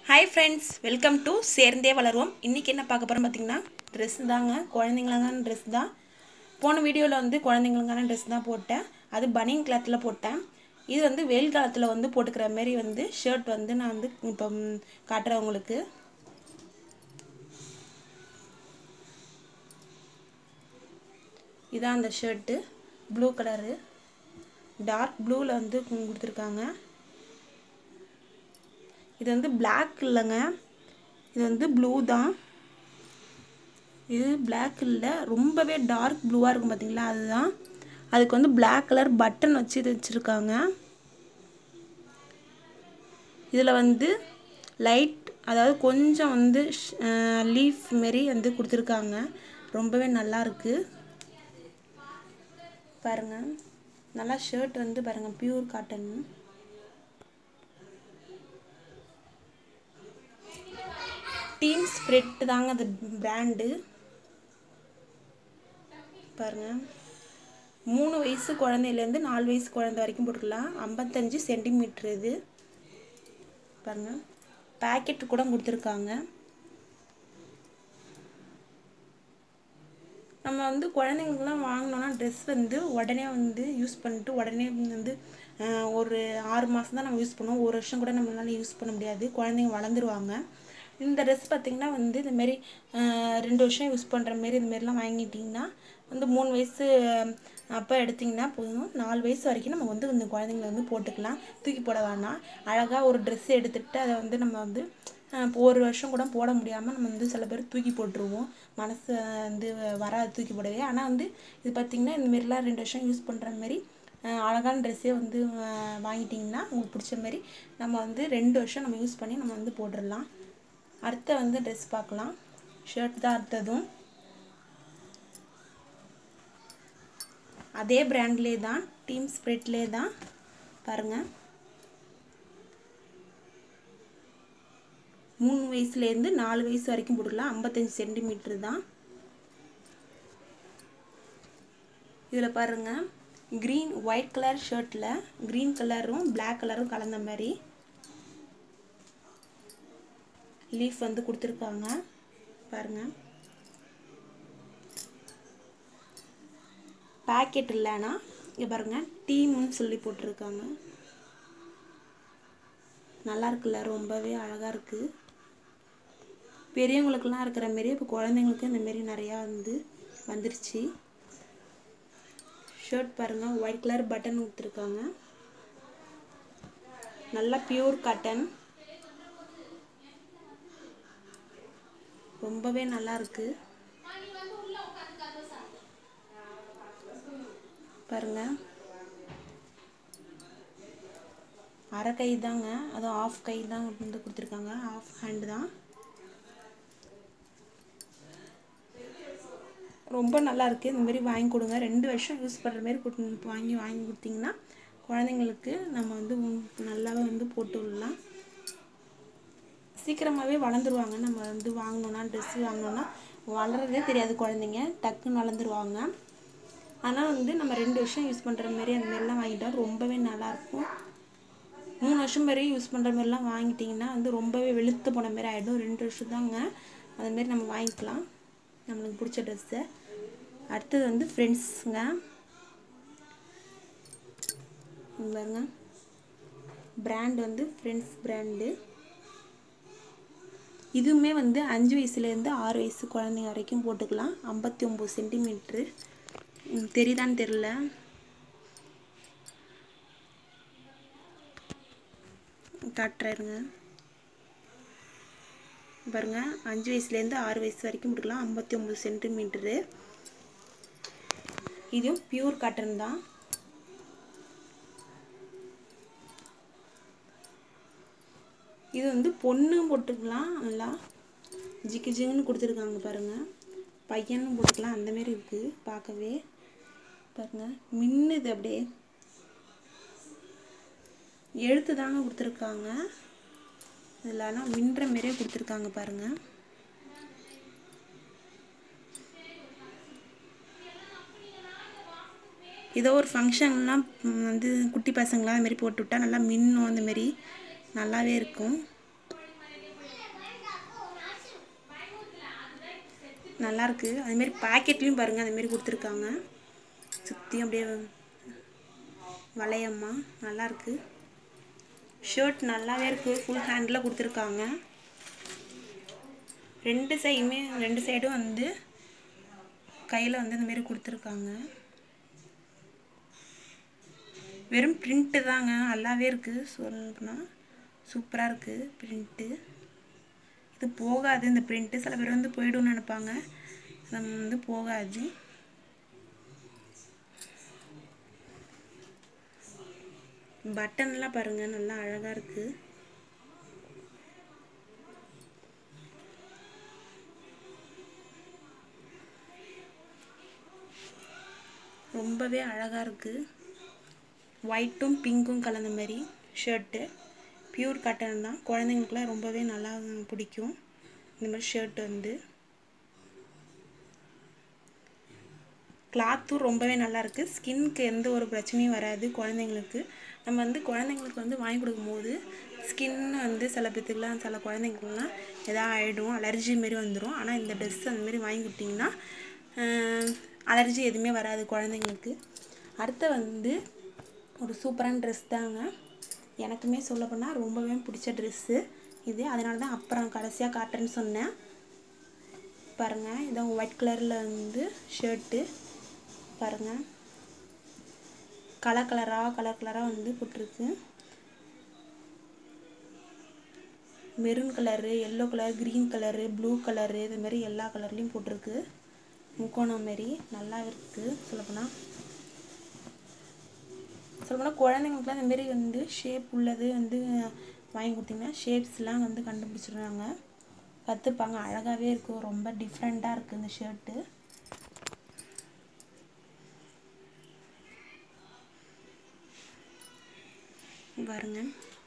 hi friends welcome to சேர்ந்தே வளருவோம் இன்றைக்கி என்ன பார்க்க போகிறோம் பார்த்தீங்கன்னா ட்ரெஸ் தாங்க குழந்தைங்களுக்கான ட்ரெஸ் தான் போன வீடியோவில் வந்து குழந்தைங்களுக்கான ட்ரெஸ் தான் போட்டேன் அது பனியன் கிளாத்தில் போட்டேன் இது வந்து வெயில் காலத்தில் வந்து போட்டுக்கிற மாதிரி வந்து ஷர்ட் வந்து நான் வந்து இப்போ ம், காட்டுறேன் உங்களுக்கு இதான் அந்த ஷர்ட்டு ப்ளூ கலரு டார்க் ப்ளூவில் வந்து கொடுத்துருக்காங்க இது வந்து Black இல்லைங்க இது வந்து ப்ளூ தான் இது Black இல்லை ரொம்பவே டார்க் ப்ளூவாக இருக்கும் பார்த்தீங்களா அதுதான் அதுக்கு வந்து Black கலர் பட்டன் வச்சு இது வச்சுருக்காங்க இதில் வந்து லைட் அதாவது கொஞ்சம் வந்து லீஃப் மாரி வந்து கொடுத்துருக்காங்க ரொம்பவே நல்லா இருக்கு பாருங்க நல்லா ஷர்ட் வந்து பாருங்க பியூர் காட்டன் டீம் ஸ்ப்ரெட் தாங்க அது பிராண்டு பாருங்க மூணு வயசு குழந்தையிலேருந்து நாலு வயசு குழந்தை வரைக்கும் போட்டுக்கலாம் ஐம்பத்தஞ்சு சென்டிமீட்ரு இது பாருங்க பேக்கெட் கூட கொடுத்துருக்காங்க நம்ம வந்து குழந்தைங்களுக்குலாம் வாங்கினோன்னா ட்ரெஸ் வந்து உடனே வந்து யூஸ் பண்ணிட்டு உடனே வந்து ஆஹ், ஒரு ஆறு மாதம் தான் நம்ம யூஸ் பண்ணுவோம் ஒரு வருஷம் கூட நம்மளால யூஸ் பண்ண முடியாது குழந்தைங்க வளர்ந்துருவாங்க இந்த ட்ரெஸ் பார்த்திங்கன்னா வந்து இதுமாரி ரெண்டு வருஷம் யூஸ் பண்ணுற மாரி இதுமாரிலாம் வாங்கிட்டிங்கன்னா வந்து மூணு வயசு அப்போ எடுத்திங்கன்னா போதும் நாலு வயசு வரைக்கும் நம்ம வந்து இந்த குழந்தைங்கள வந்து போட்டுக்கலாம் தூக்கி போட வேணாம் அழகாக ஒரு ட்ரெஸ் எடுத்துகிட்டு அதை வந்து நம்ம வந்து ஆஹ் இப்போ ஒரு வருஷம் கூட போட முடியாமல் நம்ம வந்து சில பேர் தூக்கி போட்டுருவோம் மனசு வந்து வராது தூக்கி போடவே ஆனால் வந்து இது பார்த்திங்கன்னா இந்தமாரிலாம் ரெண்டு வருஷம் யூஸ் பண்ணுற மாதிரி ஆஹ் அழகான ட்ரெஸ்ஸே வந்து ஆஹ் வாங்கிட்டிங்கன்னா உங்களுக்கு பிடிச்ச மாதிரி நம்ம வந்து ரெண்டு வருஷம் நம்ம யூஸ் பண்ணி நம்ம வந்து போட்டுடலாம் அடுத்த வந்து ட்ரெஸ் பார்க்கலாம் ஷர்ட் தான் அடுத்ததும் அதே பிராண்ட்லே தான் டீம் ஸ்ப்ரெட்லே தான் பாருங்கள் மூணு வயசுலேருந்து நாலு வயசு வரைக்கும் போட்டுக்கலாம் ஐம்பத்தஞ்சு சென்டிமீட்ரு தான் இதில் பாருங்கள் க்ரீன் ஒயிட் கலர் ஷர்ட்டில் க்ரீன் கலரும் Black கலரும் கலந்த மாதிரி லீஃப் வந்து கொடுத்துருக்காங்க பாருங்கள் பேக்கெட் இல்லைன்னா இங்கே பாருங்கள் டீம்னு சொல்லி போட்டிருக்காங்க நல்லா இருக்குல்ல ரொம்பவே அழகாக இருக்குது பெரியவங்களுக்கெல்லாம் இருக்கிற மாரி இப்போ குழந்தைங்களுக்கு இந்த மாரி நிறையா வந்து வந்துருச்சு ஷர்ட் பாருங்கள் ஒயிட் கலர் பட்டன் கொடுத்துருக்காங்க நல்லா பியூர் காட்டன் ரொம்பவே நல்லா இருக்கு பாருங்க அரை கை தாங்க அதுவும் ஆஃப் கை தான் வந்து கொடுத்துருக்காங்க ஆஃப் ஹேண்டு தான் ரொம்ப நல்லா இருக்குது இந்த மாதிரி வாங்கி கொடுங்க ரெண்டு வருஷம் யூஸ் பண்ணுற மாதிரி கொடுத்து வாங்கி வாங்கி கொடுத்தீங்கன்னா குழந்தைங்களுக்கு நம்ம வந்து உம் நல்லாவே வந்து போட்டு விடலாம் சீக்கிரமாகவே வளர்ந்துருவாங்க நம்ம வந்து வாங்கினோன்னா ட்ரெஸ் வாங்கினோன்னா வளர்றதே தெரியாது குழந்தைங்க டக்குன்னு வளர்ந்துருவாங்க ஆனால் வந்து நம்ம ரெண்டு வருஷம் யூஸ் பண்ணுற மாதிரி அந்த மாதிரிலாம் வாங்கிட்டா ரொம்பவே நல்லாயிருக்கும் மூணு வருஷம் வரையும் யூஸ் பண்ணுற மாதிரிலாம் வாங்கிட்டிங்கன்னா வந்து ரொம்பவே வெளுத்து போன மாதிரி ஆகிடும் ரெண்டு வருஷம் தாங்க அதுமாரி நம்ம வாங்கிக்கலாம் நம்மளுக்கு பிடிச்ச ட்ரெஸ்ஸை அடுத்தது வந்து ஃப்ரெண்ட்ஸுங்க பாருங்க பிராண்ட் வந்து ஃப்ரெண்ட்ஸ் பிராண்டு இதுவுமே வந்து அஞ்சு வயசுலேருந்து ஆறு வயசு குழந்தைங்க வரைக்கும் போட்டுக்கலாம் ஐம்பத்தி ஒம்பது சென்டிமீட்ரு தெரியுதான்னு தெரில காட்டுறேங்க பாருங்க அஞ்சு வயசுலேருந்து ஆறு வயசு வரைக்கும் போட்டுக்கலாம் ஐம்பத்தி ஒம்பது சென்டிமீட்டரு இதுவும் பியூர் காட்டன் தான் இது வந்து பொண்ணு போட்டுக்கலாம் நல்லா ஜிக்கு ஜிங்குன்னு கொடுத்துருக்காங்க பாருங்க பையனும் போட்டுக்கலாம் அந்த மாதிரி இருக்குது பார்க்கவே பாருங்க மின்னுது அப்படியே எழுத்து தாங்க கொடுத்துருக்காங்க இதில் ஆனால் மின்ற மாரியே கொடுத்துருக்காங்க பாருங்க ஏதோ ஒரு ஃபங்க்ஷன்லாம் வந்து குட்டி பசங்களாம் அது மாதிரி போட்டு விட்டா நல்லா மின்னும் அந்த மாதிரி நல்லாவே இருக்கும் நல்லாயிருக்கு அதுமாரி பேக்கெட்லேயும் பாருங்கள் அதுமாரி கொடுத்துருக்காங்க சுற்றியும் அப்படியே வளையம்மா நல்லாயிருக்கு ஷர்ட் நல்லாவே இருக்குது ஃபுல் ஹேண்டில் கொடுத்துருக்காங்க ரெண்டு சைடுமே ரெண்டு சைடும் வந்து கையில் வந்து இந்தமாரி கொடுத்துருக்காங்க வெறும் பிரிண்ட்டு தாங்க நல்லாவே இருக்குது சொல்லப்போனால் சூப்பராக இருக்குது பிரிண்ட்டு இது போகாது இந்த பிரிண்ட்டு சில பேர் வந்து போய்டும்னு நினைப்பாங்க அது வந்து போகாது பட்டன்லாம் பாருங்கள் நல்லா அழகாக இருக்குது ரொம்பவே அழகாக இருக்குது ஒயிட்டும் பிங்க்கும் கலந்த மாதிரி ஷர்ட்டு பியூர் காட்டன் தான் குழந்தைங்களுக்குலாம் ரொம்பவே நல்லா பிடிக்கும் இந்த மாதிரி ஷர்ட் வந்து கிளாத்தும் ரொம்பவே நல்லாயிருக்கு ஸ்கின்க்கு எந்த ஒரு பிரச்சனையும் வராது குழந்தைங்களுக்கு நம்ம வந்து குழந்தைங்களுக்கு வந்து வாங்கி கொடுக்கும்போது ஸ்கின் வந்து சில பேத்துக்குலாம் சில குழந்தைங்களுக்குலாம் எதாவது ஆகிடும் அலர்ஜி மாரி வந்துடும் ஆனால் இந்த ட்ரெஸ் அந்தமாரி வாங்கி கொடுத்திங்கன்னா அலர்ஜி எதுவுமே வராது குழந்தைங்களுக்கு அடுத்து வந்து ஒரு சூப்பரான ட்ரெஸ் தாங்க எனக்குமே சொல்லப்போனால் ரொம்பவே பிடிச்ச ட்ரெஸ்ஸு இது அதனால தான் அப்புறம் கடைசியாக காட்டுறேன்னு சொன்னேன் பாருங்கள் இதான் ஒயிட் கலரில் வந்து ஷர்ட்டு பாருங்கள் கலர் கலராக கலர் கலராக வந்து போட்டிருக்கு maroon colour yellow colour green colour blue colour இது மாதிரி எல்லா கலர்லேயும் போட்டிருக்கு முக்கோணம் மாரி நல்லா இருக்குது சொல்லப்போனால் சொல்லப்போனால் குழந்தைங்களுக்குலாம் இந்த மாரி வந்து ஷேப் உள்ளது வந்து வாங்கி கொடுத்தீங்கன்னா ஷேப்ஸ்லாம் வந்து கண்டுபிடிச்சிடுறாங்க கற்றுப்பாங்க அழகாகவே இருக்கும் ரொம்ப டிஃப்ரெண்ட்டாக இருக்குது இந்த ஷர்ட்டு பாருங்க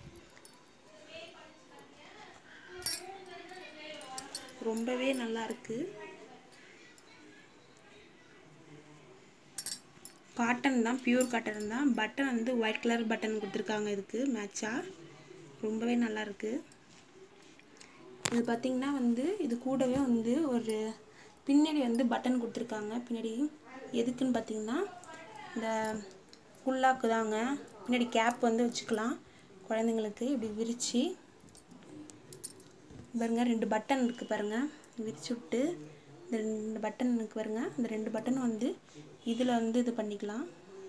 ரொம்பவே நல்லா இருக்கு காட்டன் தான் பியூர் காட்டன் தான் பட்டன் வந்து ஒயிட் கலர் பட்டன் கொடுத்துருக்காங்க இதுக்கு மேட்சாக ரொம்பவே நல்லா இருக்கு இது பார்த்திங்கன்னா வந்து இது கூடவே வந்து ஒரு பின்னாடி வந்து பட்டன் கொடுத்துருக்காங்க பின்னாடி எதுக்குன்னு பார்த்தீங்கன்னா இந்த குல்லாக்கு தாங்க பின்னாடி கேப் வந்து வச்சுக்கலாம் குழந்தைங்களுக்கு இப்படி விரித்து பாருங்க ரெண்டு பட்டன் இருக்குது பாருங்கள் விரிச்சு விட்டு இந்த ரெண்டு பட்டன் இருக்குது பாருங்க இந்த ரெண்டு பட்டன் வந்து இதில் வந்து இது பண்ணிக்கலாம்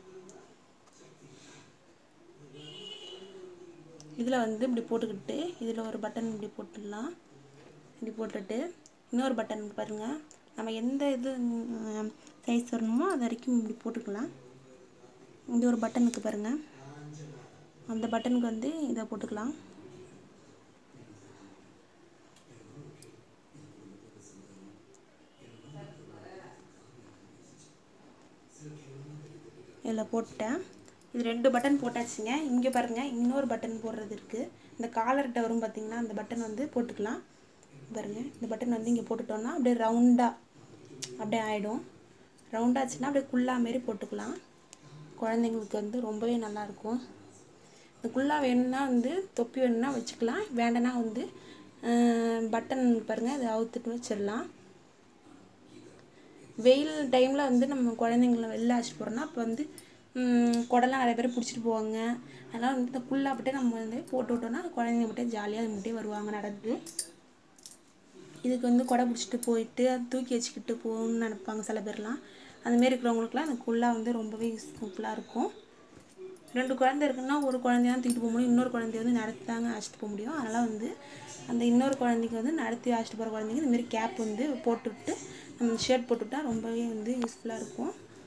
இதில் வந்து இப்படி போட்டுக்கிட்டு இதில் ஒரு பட்டன் இப்படி போட்டுடலாம் இப்படி போட்டுட்டு இன்னொரு பட்டன் பாருங்கள் நம்ம எந்த இது சைஸ் வரணுமோ அது வரைக்கும் இப்படி போட்டுக்கலாம் இந்த ஒரு பட்டனுக்கு பாருங்கள் அந்த பட்டனுக்கு வந்து இதை போட்டுக்கலாம் இதில் போட்டேன் இது ரெண்டு பட்டன் போட்டாச்சுங்க இங்கே பாருங்கள் இன்னொரு பட்டன் போடுறது இருக்குது இந்த காலர்கிட்ட வரும் பார்த்திங்கன்னா அந்த பட்டன் வந்து போட்டுக்கலாம் பாருங்கள் இந்த பட்டன் வந்து இங்கே போட்டுட்டோன்னா அப்படியே ரவுண்டாக அப்படியே ஆகிடும் ரவுண்டாச்சுன்னா அப்படியே குல்லா மாரி போட்டுக்கலாம் குழந்தைங்களுக்கு வந்து ரொம்பவே நல்லாயிருக்கும் இந்த குல்லா வேணும்னா வந்து தொப்பி வேணும்னா வச்சுக்கலாம் வேண்டனா வந்து பட்டன் பாருங்கள் அதை அவுத்துட்டு வச்சிடலாம் வெயில் டைமில் வந்து நம்ம குழந்தைங்கள வெளில அழைச்சிட்டு போகிறோன்னா அப்போ வந்து குடலாம் நிறைய பேர் பிடிச்சிட்டு போவாங்க அதனால் வந்து இந்த குல்லா மட்டும் நம்ம வந்து போட்டு விட்டோன்னா குழந்தைங்க மட்டும் ஜாலியாக அது மட்டும் வருவாங்க நடந்து இதுக்கு வந்து குடை பிடிச்சிட்டு போயிட்டு அது தூக்கி வச்சுக்கிட்டு போகணும்னு நினைப்பாங்க சில பேர்லாம் அந்தமாரி இருக்கிறவங்களுக்குலாம் அந்த குல்லா வந்து ரொம்பவே யூஸ்ஃபுல்லாக இருக்கும் ரெண்டு குழந்தை இருக்குன்னா ஒரு குழந்தைய தான் தூக்கிட்டு போக முடியும் இன்னொரு குழந்தைய வந்து நடத்தி தாங்க அழைச்சிட்டு போக முடியும் அதனால் வந்து அந்த இன்னொரு குழந்தைக்கு வந்து நடத்தி அழைச்சிட்டு போகிற குழந்தைங்க இந்தமாரி கேப் வந்து போட்டுவிட்டு நம்ம ஷர்ட் போட்டுவிட்டா ரொம்பவே வந்து யூஸ்ஃபுல்லாக இருக்கும்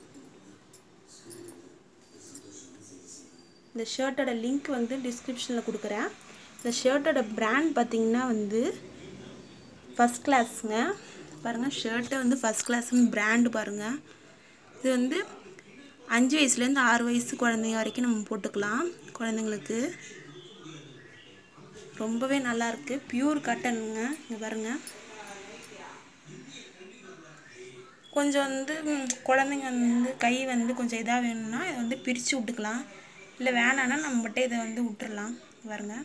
இந்த ஷர்ட்டோட லிங்க் வந்து டிஸ்கிரிப்ஷனில் கொடுக்குறேன் இந்த ஷர்ட்டோட பிராண்ட் பார்த்திங்கன்னா வந்து ஃபஸ்ட் கிளாஸுங்க பாருங்கள் ஷர்ட்டை வந்து ஃபஸ்ட் கிளாஸ்னு பிராண்டு பாருங்கள் இது வந்து அஞ்சு வயசுலேருந்து ஆறு வயசு குழந்தைங்க வரைக்கும் நம்ம போட்டுக்கலாம் குழந்தைங்களுக்கு ரொம்பவே நல்லா இருக்குது பியூர் காட்டனுங்க இங்கே பாருங்கள் கொஞ்சம் வந்து குழந்தைங்க வந்து கை வந்து கொஞ்சம் இதாக வேணும்னா இதை வந்து பிரித்து விட்டுக்கலாம் இல்லை வேணான்னா நம்ம மட்டும் இதை வந்து விட்டுறலாம் பாருங்க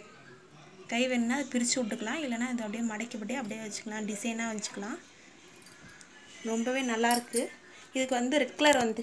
கை வேணும்னா அதை பிரித்து விட்டுக்கலாம் இல்லைனா இதை அப்படியே மடக்கிப்பட்டு அப்படியே வச்சுக்கலாம் டிசைனாக வச்சுக்கலாம் ரொம்பவே நல்லாயிருக்கு இதுக்கு வந்து ரெட் கலர் வந்து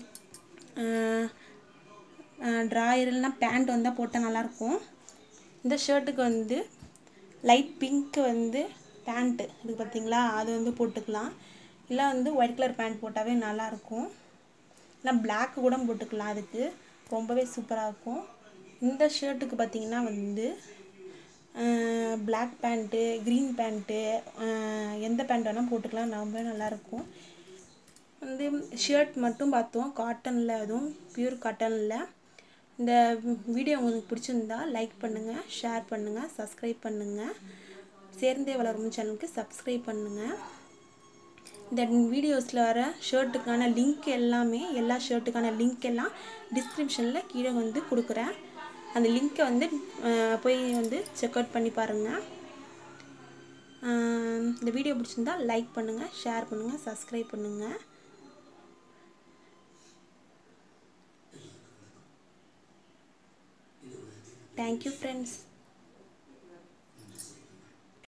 ட்ராயர் இல்லைனா பேண்ட் வந்தால் போட்டால் நல்லாயிருக்கும் இந்த ஷர்ட்டுக்கு வந்து லைட் பிங்க்கு வந்து பேண்ட்டு இது பார்த்தீங்களா அது வந்து போட்டுக்கலாம் இல்லை வந்து ஒயிட் கலர் பேண்ட் போட்டாவே நல்லாயிருக்கும் இல்லை பிளாக் கூட போட்டுக்கலாம் அதுக்கு ரொம்பவே சூப்பராக இருக்கும் இந்த ஷர்ட்டுக்கு பார்த்தீங்கன்னா வந்து பிளாக் பேண்ட்டு க்ரீன் பேண்ட்டு எந்த பேண்ட் வேணால் போட்டுக்கலாம் ரொம்பவே நல்லாயிருக்கும் வந்து ஷர்ட் மட்டும் பார்த்தோம் காட்டனில் அதுவும் பியூர் காட்டனில் இந்த வீடியோ உங்களுக்கு பிடிச்சிருந்தா லைக் பண்ணுங்கள் ஷேர் பண்ணுங்கள் சப்ஸ்கிரைப் பண்ணுங்கள் சேர்ந்தே வளரும் சேனலுக்கு சப்ஸ்கிரைப் பண்ணுங்கள் இந்த வீடியோஸில் வர ஷர்ட்டுக்கான லிங்க் எல்லாமே எல்லா ஷர்ட்டுக்கான லிங்க் எல்லாம் டிஸ்கிரிப்ஷனில் கீழே வந்து கொடுக்குறேன் அந்த லிங்க்கை வந்து போய் வந்து செக் அவுட் பண்ணி பாருங்கள் இந்த வீடியோ பிடிச்சிருந்தா லைக் பண்ணுங்கள் ஷேர் பண்ணுங்கள் சப்ஸ்கிரைப் பண்ணுங்கள் தேங்க்யூ ஃப்ரெண்ட்ஸ்